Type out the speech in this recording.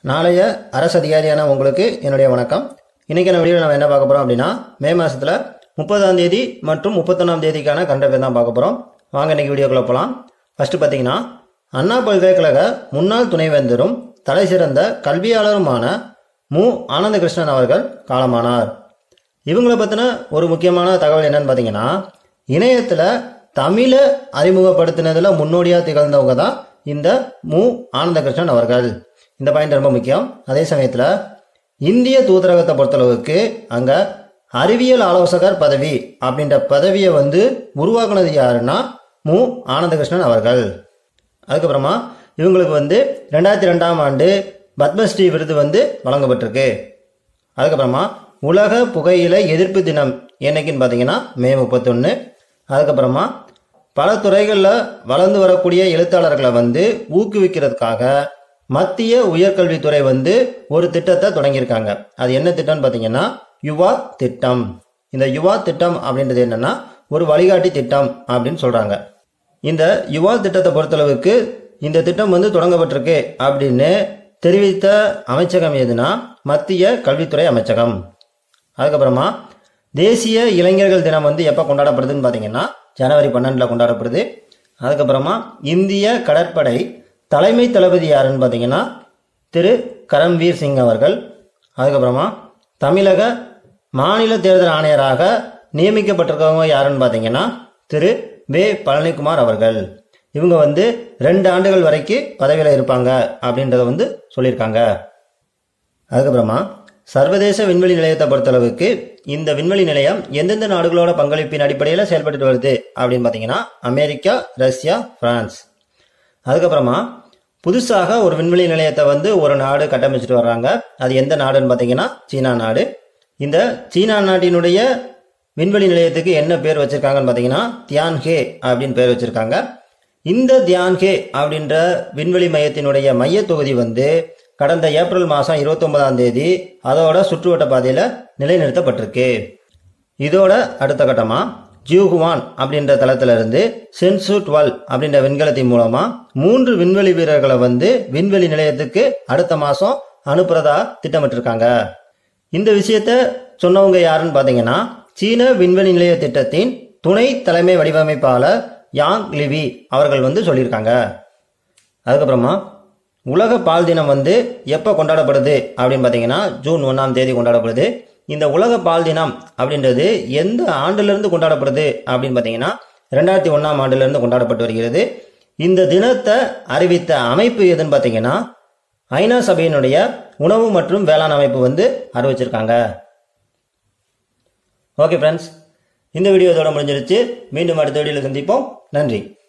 நாளைய அரசு அதிகாரியான உங்களுக்கு என்னுடைய வணக்கம் இன்னைக்கான வீடியோவில் நம்ம என்ன பார்க்க போகிறோம் அப்படின்னா மே மாதத்தில் முப்பதாம் தேதி மற்றும் முப்பத்தொன்னாம் தேதிக்கான கண்டவை தான் பார்க்க போகிறோம் வாங்க இன்னைக்கு வீடியோக்குள்ள போகலாம் ஃபர்ஸ்ட் பார்த்தீங்கன்னா அண்ணா பல்கலைக்கழக முன்னாள் துணைவேந்தரும் தலை சிறந்த கல்வியாளருமான மு ஆனந்தகிருஷ்ணன் அவர்கள் காலமானார் இவங்களை பற்றின ஒரு முக்கியமான தகவல் என்னன்னு பார்த்தீங்கன்னா இணையத்தில் தமிழை அறிமுகப்படுத்தினதில் முன்னோடியாக திகழ்ந்தவங்க தான் இந்த மு ஆனந்தகிருஷ்ணன் அவர்கள் இந்த பாயிண்ட் ரொம்ப முக்கியம் அதே சமயத்தில் இந்திய தூதரகத்தை பொறுத்தளவுக்கு அங்கே அறிவியல் ஆலோசகர் பதவி அப்படின்ற பதவியை வந்து உருவாக்குனது யாருன்னா மு ஆனந்தகிருஷ்ணன் அவர்கள் அதுக்கப்புறமா இவங்களுக்கு வந்து ரெண்டாயிரத்தி ரெண்டாம் ஆண்டு பத்மஸ்ரீ விருது வந்து வழங்கப்பட்டிருக்கு அதுக்கப்புறமா உலக புகையிலை எதிர்ப்பு தினம் என்னைக்குன்னு பார்த்தீங்கன்னா மே முப்பத்தொன்று அதுக்கப்புறமா பல துறைகளில் வளர்ந்து வரக்கூடிய எழுத்தாளர்களை வந்து ஊக்குவிக்கிறதுக்காக மத்திய உயர்கல்வித்துறை வந்து ஒரு திட்டத்தை தொடங்கியிருக்காங்க அது என்ன திட்டம்னு பார்த்தீங்கன்னா யுவா திட்டம் இந்த யுவா திட்டம் அப்படின்றது என்னன்னா ஒரு வழிகாட்டி திட்டம் அப்படின்னு சொல்றாங்க இந்த யுவா திட்டத்தை பொறுத்தளவுக்கு இந்த திட்டம் வந்து தொடங்கப்பட்டிருக்கு அப்படின்னு தெரிவித்த அமைச்சகம் எதுனா மத்திய கல்வித்துறை அமைச்சகம் அதுக்கப்புறமா தேசிய இளைஞர்கள் தினம் வந்து எப்போ கொண்டாடப்படுதுன்னு பார்த்தீங்கன்னா ஜனவரி பன்னெண்டில் கொண்டாடப்படுது அதுக்கப்புறமா இந்திய கடற்படை தலைமை தளபதி யாருன்னு பார்த்தீங்கன்னா திரு கரம்வீர் சிங் அவர்கள் அதுக்கப்புறமா தமிழக மாநில தேர்தல் ஆணையராக நியமிக்கப்பட்டிருக்கவங்க யாருன்னு பார்த்தீங்கன்னா திரு வே பழனிக்குமார் அவர்கள் இவங்க வந்து ரெண்டு ஆண்டுகள் வரைக்கும் பதவியில் இருப்பாங்க அப்படின்றத வந்து சொல்லியிருக்காங்க அதுக்கப்புறமா சர்வதேச விண்வெளி நிலையத்தை பொறுத்தளவுக்கு இந்த விண்வெளி நிலையம் எந்தெந்த நாடுகளோட பங்களிப்பின் அடிப்படையில் செயல்பட்டு வருது அப்படின்னு பார்த்தீங்கன்னா அமெரிக்கா ரஷ்யா பிரான்ஸ் அதுக்கப்புறமா புதுசாக ஒரு விண்வெளி நிலையத்தை வந்து ஒரு நாடு கட்டமைச்சிட்டு வர்றாங்க அது எந்த நாடுன்னு பார்த்தீங்கன்னா சீனா நாடு இந்த சீனா நாட்டினுடைய விண்வெளி நிலையத்துக்கு என்ன பேர் வச்சிருக்காங்கன்னு பார்த்தீங்கன்னா தியான்ஹே அப்படின்னு பேர் வச்சிருக்காங்க இந்த தியான்ஹே அப்படின்ற விண்வெளி மையத்தினுடைய மைய தொகுதி வந்து கடந்த ஏப்ரல் மாதம் இருபத்தொன்பதாம் தேதி அதோட சுற்றுவட்ட பாதையில் நிலைநிறுத்தப்பட்டிருக்கு இதோட அடுத்த கட்டமா ஜியூகுவான் அப்படின்ற தளத்துல இருந்து சென்சு டுவெல் அப்படின்ற விண்கலத்தின் மூலமா மூன்று விண்வெளி வீரர்களை வந்து விண்வெளி நிலையத்துக்கு அடுத்த மாசம் அனுப்புறதா திட்டமிட்டிருக்காங்க இந்த விஷயத்த சொன்னவங்க யாருன்னு பாத்தீங்கன்னா சீன விண்வெளி நிலைய திட்டத்தின் துணை தலைமை வடிவமைப்பாளர் யாங் லிவி அவர்கள் வந்து சொல்லியிருக்காங்க அதுக்கப்புறமா உலக பால் தினம் வந்து எப்போ கொண்டாடப்படுது அப்படின்னு பார்த்தீங்கன்னா ஜூன் ஒன்றாம் தேதி கொண்டாடப்படுது இந்த உலக பால் தினம் அப்படின்றது எந்த ஆண்டிலிருந்து கொண்டாடப்படுது அப்படின்னு பார்த்தீங்கன்னா ரெண்டாயிரத்தி ஒன்றாம் ஆண்டிலிருந்து கொண்டாடப்பட்டு வருகிறது இந்த தினத்தை அறிவித்த அமைப்பு எதுன்னு பார்த்தீங்கன்னா ஐநா சபையினுடைய உணவு மற்றும் வேளாண் அமைப்பு வந்து அறிவிச்சிருக்காங்க ஓகே ஃப்ரெண்ட்ஸ் இந்த வீடியோ இதோட முடிஞ்சிருச்சு மீண்டும் அடுத்த வீடியோவில் சந்திப்போம் நன்றி